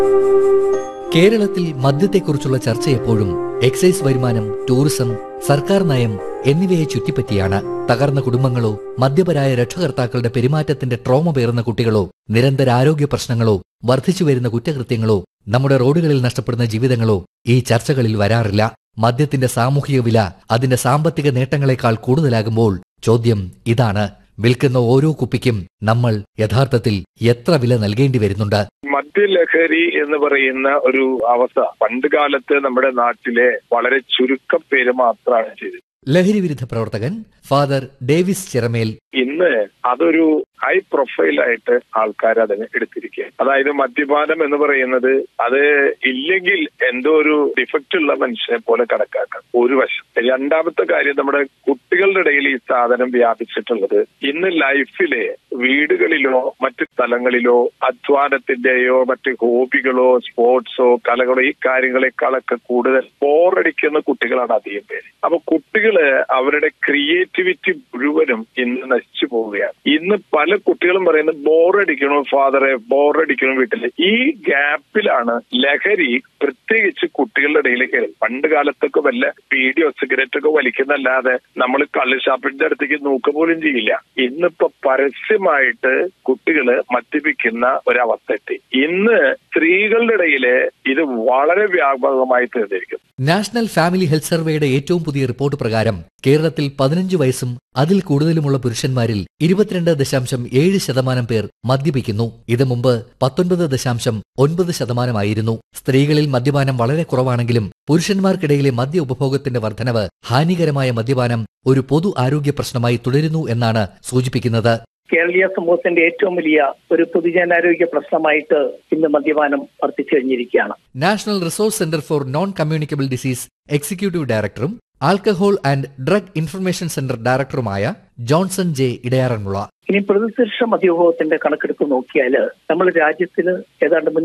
കേരളത്തിൽ മദ്യത്തെക്കുറിച്ചുള്ള ചർച്ച എപ്പോഴും എക്സൈസ് വരുമാനം ടൂറിസം സർക്കാർ നയം എന്നിവയെ ചുറ്റിപ്പറ്റിയാണ് തകർന്ന കുടുംബങ്ങളോ മദ്യപരായ രക്ഷകർത്താക്കളുടെ പെരുമാറ്റത്തിന്റെ ട്രോമ പേറുന്ന കുട്ടികളോ നിരന്തര ആരോഗ്യ പ്രശ്നങ്ങളോ വർദ്ധിച്ചുവരുന്ന കുറ്റകൃത്യങ്ങളോ നമ്മുടെ റോഡുകളിൽ നഷ്ടപ്പെടുന്ന ജീവിതങ്ങളോ ഈ ചർച്ചകളിൽ വരാറില്ല മദ്യത്തിന്റെ സാമൂഹിക വില അതിന്റെ സാമ്പത്തിക നേട്ടങ്ങളെക്കാൾ കൂടുതലാകുമ്പോൾ ചോദ്യം ഇതാണ് വിൽക്കുന്ന ഓരോ കുപ്പിക്കും നമ്മൾ യഥാർത്ഥത്തിൽ എത്ര വില നൽകേണ്ടി വരുന്നുണ്ട് മദ്യലഹരി എന്ന് പറയുന്ന ഒരു അവസ്ഥ പണ്ട് കാലത്ത് നമ്മുടെ നാട്ടിലെ വളരെ ചുരുക്കം പേര് മാത്രമാണ് ചെയ്തത് ലഹരി വിരുദ്ധ പ്രവർത്തകൻ ഫാദർ ഡേവിസ് ചിറമേൽ ഇന്ന് അതൊരു ഹൈ പ്രൊഫൈലായിട്ട് ആൾക്കാർ അതിനെ എടുത്തിരിക്കുക അതായത് മദ്യപാനം എന്ന് പറയുന്നത് അത് ഇല്ലെങ്കിൽ എന്തോ ഒരു ഡിഫക്റ്റ് ഉള്ള മനുഷ്യനെ പോലെ കണക്കാക്കാം ഒരു വശം രണ്ടാമത്തെ കാര്യം നമ്മുടെ കുട്ടികളുടെ ഇടയിൽ ഈ സാധനം വ്യാപിച്ചിട്ടുള്ളത് ഇന്ന് ലൈഫിലെ വീടുകളിലോ മറ്റു സ്ഥലങ്ങളിലോ അധ്വാനത്തിന്റെയോ മറ്റ് ഹോബികളോ സ്പോർട്സോ കലകളോ ഈ കാര്യങ്ങളെക്കാളൊക്കെ കൂടുതൽ ബോറടിക്കുന്ന കുട്ടികളാണ് അധികം പേര് അപ്പൊ കുട്ടികള് അവരുടെ ക്രിയേറ്റിവിറ്റി മുഴുവനും ഇന്ന് നശിച്ചു പോവുകയാണ് ഇന്ന് പല കുട്ടികളും പറയുന്നത് ബോറടിക്കണോ ഫാദറെ ബോറടിക്കണോ വീട്ടില് ഈ ഗ്യാപ്പിലാണ് ലഹരി പ്രത്യേകിച്ച് കുട്ടികളുടെ ഇടയിലേക്ക് വരുന്നത്. പണ്ട് കാലത്തൊക്കെ വല്ല വീഡിയോ സിഗരറ്റ് ഒക്കെ വലിക്കുന്നല്ലാതെ നമ്മൾ കള്ളുഷാപ്പിന്റെ അടുത്തേക്ക് നോക്കുക പോലും ചെയ്യില്ല ഇന്നിപ്പോ പരസ്യമായിട്ട് കുട്ടികള് മദ്യപിക്കുന്ന ഒരവസ്ഥ എത്തി ഇന്ന് സ്ത്രീകളുടെ ഇടയില് ഇത് വളരെ വ്യാപകമായി തീർന്നിരിക്കുന്നു നാഷണൽ ഫാമിലി ഹെൽത്ത് സർവേയുടെ ഏറ്റവും പുതിയ റിപ്പോർട്ട് പ്രകാരം കേരളത്തിൽ പതിനഞ്ച് വയസ്സും അതിൽ കൂടുതലുമുള്ള പുരുഷന്മാരിൽ ഇരുപത്തിരണ്ട് ദശാംശം ഏഴ് ശതമാനം പേർ മദ്യപിക്കുന്നു ഇത് മുമ്പ് പത്തൊൻപത് ദശാംശം ഒൻപത് ശതമാനമായിരുന്നു സ്ത്രീകളിൽ മദ്യപാനം വളരെ കുറവാണെങ്കിലും പുരുഷന്മാർക്കിടയിലെ മദ്യ ഉപഭോഗത്തിന്റെ വർധനവ് ഹാനികരമായ മദ്യപാനം ഒരു പൊതു ആരോഗ്യ പ്രശ്നമായി തുടരുന്നു എന്നാണ് സൂചിപ്പിക്കുന്നത് കേരളീയ സമൂഹത്തിന്റെ ഏറ്റവും വലിയ ഒരു പൊതുജനാരോഗ്യ പ്രശ്നമായിട്ട് ഇന്ന് മദ്യപാനം വർദ്ധിച്ചു കഴിഞ്ഞിരിക്കുകയാണ് national resource centre for non communicable disease executive ഡയറക്ടറും alcohol and drug information centre ഡയറക്ടറുമായ ജോൺസൺ ജെ ഇടയാറന്മുള ഇനി പ്രതിശീർഷ മദ്യഭോഗത്തിന്റെ കണക്കെടുപ്പ് നോക്കിയാൽ നമ്മൾ രാജ്യത്തിന് ഏതാണ്ട്